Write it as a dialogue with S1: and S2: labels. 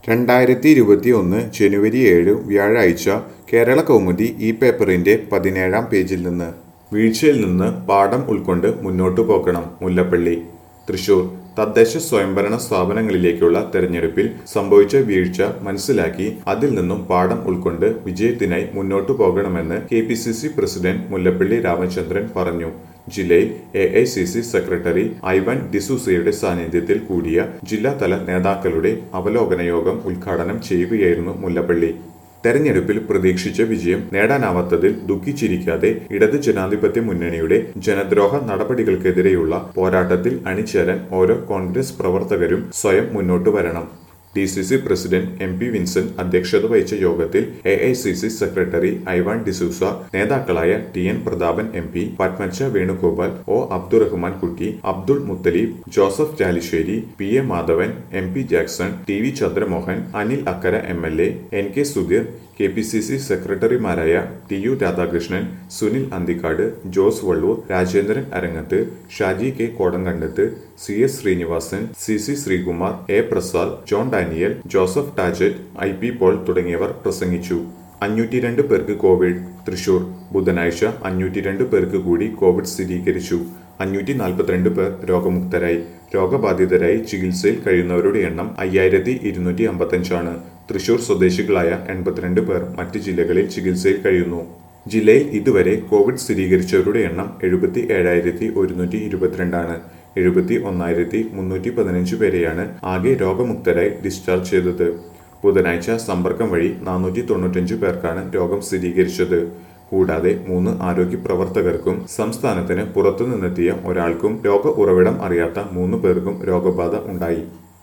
S1: രണ്ടായിരത്തി ഇരുപത്തി ഒന്ന് ജനുവരി ഏഴ് വ്യാഴാഴ്ച കേരള കൗമുദി ഈ പേപ്പറിന്റെ പതിനേഴാം പേജിൽ നിന്ന് വീഴ്ചയിൽ നിന്ന് പാഠം ഉൾക്കൊണ്ട് മുന്നോട്ടു പോകണം മുല്ലപ്പള്ളി തൃശൂർ തദ്ദേശ സ്വയംഭരണ സ്ഥാപനങ്ങളിലേക്കുള്ള തെരഞ്ഞെടുപ്പിൽ സംഭവിച്ച വീഴ്ച മനസ്സിലാക്കി അതിൽ നിന്നും പാഠം ഉൾക്കൊണ്ട് വിജയത്തിനായി മുന്നോട്ടു പോകണമെന്ന് K P C C president Mullappally Ramachandran പറഞ്ഞു ജില്ലയിൽ A I C C secretary Ivan ഡിസൂസയുടെ സാന്നിധ്യത്തിൽ കൂടിയ ജില്ലാതല നേതാക്കളുടെ അവലോകന യോഗം ഉദ്ഘാടനം ചെയ്യുകയായിരുന്നു മുല്ലപ്പള്ളി തെരഞ്ഞെടുപ്പിൽ പ്രതീക്ഷിച്ച വിജയം നേടാനാവാത്തതിൽ ദുഃഖിച്ചിരിക്കാതെ ഇടത് ജനാധിപത്യ മുന്നണിയുടെ ജനദ്രോഹ നടപടികൾക്കെതിരെയുള്ള പോരാട്ടത്തിൽ അണിചേരാൻ ഓരോ കോൺഗ്രസ് പ്രവർത്തകരും സ്വയം മുന്നോട്ടു വരണം D C C president M P Vincent അധ്യക്ഷത വഹിച്ച യോഗത്തിൽ A I C C secretary Ivan D'Souza നേതാക്കളായ T N Prathapan M P Padmaja Venugopal O Abdurahman Kutty Abdul Muthalib Joseph Chalissery P A Madhavan M P Jackson T V Chandramohan Anil Akkara M L A N K Sudheer K P C C സെക്രട്ടറിമാരായ T U Radhakrishnan Sunil Anthikad Jose Vallur Rajendran Arangath Shaji K Kodankandath C S Srinivasan C C Sreekumar A Prasad John Daniel Joseph Tajet I P Paul തുടങ്ങിയവർ പ്രസംഗിച്ചു അഞ്ഞൂറ്റി രണ്ട് പേർക്ക് Covid Thrissur ബുധനാഴ്ച അഞ്ഞൂറ്റി രണ്ട് പേർക്ക് കൂടി കോവിഡ് സ്ഥിരീകരിച്ചു അഞ്ഞൂറ്റി നാൽപ്പത്തിരണ്ട് പേർ രോഗമുക്തരായി രോഗബാധിതരായി ചികിത്സയിൽ കഴിയുന്നവരുടെ എണ്ണം അയ്യായിരത്തി ഇരുന്നൂറ്റി അമ്പത്തഞ്ചാണ് തൃശൂർ സ്വദേശികളായ എൺപത്തിരണ്ട് പേർ മറ്റ് ജില്ലകളിൽ ചികിത്സയിൽ കഴിയുന്നു ജില്ലയിൽ ഇതുവരെ കോവിഡ് സ്ഥിരീകരിച്ചവരുടെ എണ്ണം എഴുപത്തി ഏഴായിരത്തി ഒരുന്നൂറ്റി ഇരുപത്തിരണ്ടാണ് എഴുപത്തി ഒന്നായിരത്തി മുന്നൂറ്റി പതിനഞ്ച് പേരെയാണ് ആകെ രോഗമുക്തരായി ഡിസ്ചാർജ് ചെയ്തത് ബുധനാഴ്ച സമ്പർക്കം വഴി നാനൂറ്റി തൊണ്ണൂറ്റഞ്ച് പേർക്കാണ് രോഗം സ്ഥിരീകരിച്ചത് കൂടാതെ മൂന്ന് ആരോഗ്യ പ്രവർത്തകർക്കും സംസ്ഥാനത്തിന് പുറത്തുനിന്നെത്തിയ ഒരാൾക്കും രോഗ ഉറവിടം അറിയാത്ത മൂന്ന് പേർക്കും രോഗബാധ ഉണ്ടായി